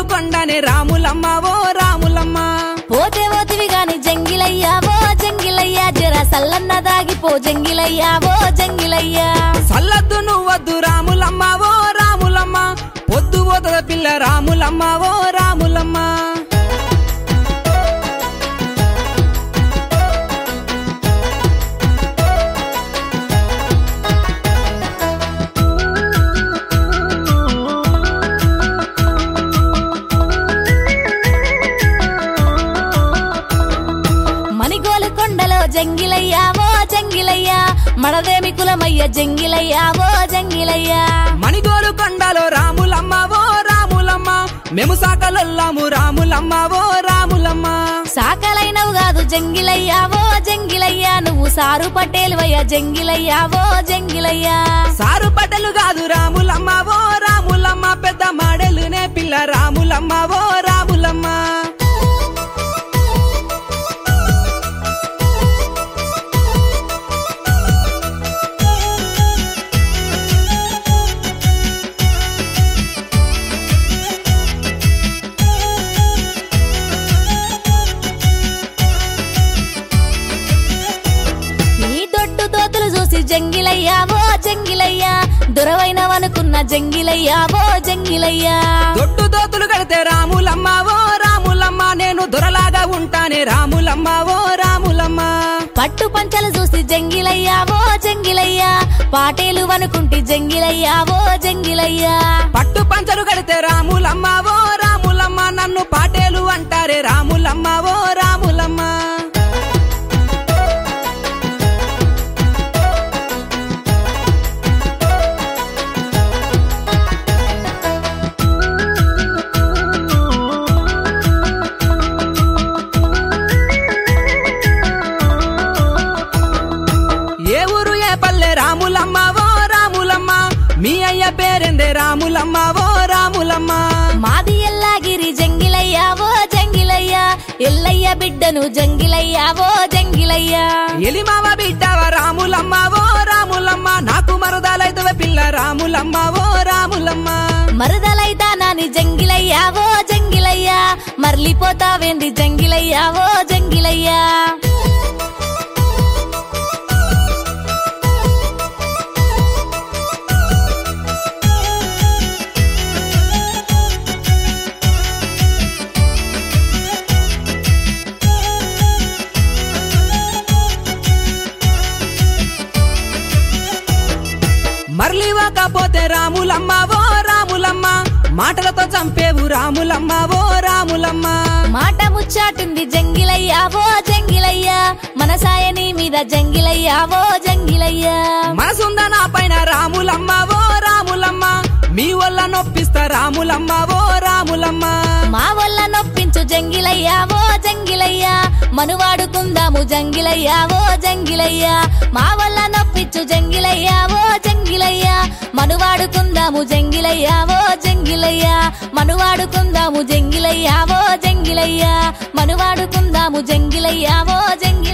కొండనే రాములమ్మ ఓ రాములమ్మ పోతే పోతివి గాని జంగిలయ్యా ఓ జంగిలయ్యా జర సల్లన్న దాగిపో జంగిలయ్యా ఓ జంగిలయ్యా సల్లద్దు నువ్వద్దు రాములమ్మ ఓ రాములమ్మ పొద్దు పోతద పిల్ల రాములమ్మ ఓ రాములమ్మ మణిగోలు కొండలో జంగిలయ్యా ఓ జంగిలయ్యా మడదేమి కులమయ్య జంగిలయ్యా ఓ జంగిలయ్యా మణిగోలు కొండలో రాములమ్మ ఓ రాములమ్మ మేము సాకలొల్లాము రాములమ్మ ఓ రాములమ్మ సాకలైనవు కాదు జంగిలయ్యా ఓ జంగిలయ్యా నువ్వు సారు పటేలువయ్యా జంగిలయ్యా ఓ జంగిలయ్యా సారు పటలు కాదు రాములమ్మ ఓ రాములమ్మ పెద్ద మాడలునే పిల్ల రాములమ్మ ఓ రాములమ్మ నీ దొడ్డు దోతులు చూసి జంగిలయ్యా ఓ జంగిలయ్యా దొరవైనవనుకున్న జంగిలయ్యా ఓ జంగిలయ్యా దొడ్డు దోతులు కడితే రాములమ్మ ఓ రాములమ్మ నేను దొరలాగా ఉంటానే రాములమ్మ ఓ రాములమ్మ పట్టు పంచలు చూసి జంగిలయ్యా ఓ జంగిలయ్యా పాటేలు అనుకుంటి జంగిలయ్యా ఓ జంగిలయ్యా పట్టు పంచలు కడితే రాములమ్మ ఓ రాములమ్మ నన్ను పాటేలు అంటారే రాములమ్మ ఓ రాములమ్మ ఏ ఊరు ఏ పల్లె రాములమ్మ ఓ రాములమ్మ మీ అయ్య పేరెందే రాములమ్మ ఓ రాములమ్మ మాది ఎల్లాగిరి జంగిలయ్యా ఓ జంగిలయ్యా ఎల్లయ్య బిడ్డను జంగిలయ్యా ఓ జంగిలయ్యా ఎలిమావ బిడ్డవ రాములమ్మ ఓ రాములమ్మ నాకు మరదాలైతవ పిల్ల రాములమ్మ ఓ రాములమ్మ మరుదలైతా నాని జంగిలయ్యా ఓ జంగిలయ్యా మరలిపోతావేంది జంగిలయ్యా ఓ జంగిలయ్యా మరలివ్వకపోతే రాములమ్మ ఓ రాములమ్మ మాటలతో చంపేవు రాములమ్మ ఓ రాములమ్మ మాట ముచ్చాటుంది జంగిలయ్యా ఓ జంగిలయ్యా మనసాయని మీద జంగిలయ్యా ఓ జంగిలయ్యా మనసుంద నా పైన రాములమ్మ ఓ రాములమ్మ మీ వల్ల నొప్పిస్తా రాములమ్మ ఓ రాములమ్మ మా వల్ల నొప్పించు జంగిలయ్యా ఓ జంగిలయ్యా మనువాడుకుందాము జంగిలయ్యా ఓ జంగిలయ్యా మా వల్ల నొప్పించు జంగిలయ్యా ఓ జంగిలయ్యా మనువాడుకుందాము జంగిలయ్యా ఓ జంగిలయ్యా మనువాడుకుందాము జంగిలయ్యా ఓ జంగిలయ్యా మనువాడుకుందాము జంగిలయ్యా ఓ జంగిలయ్యా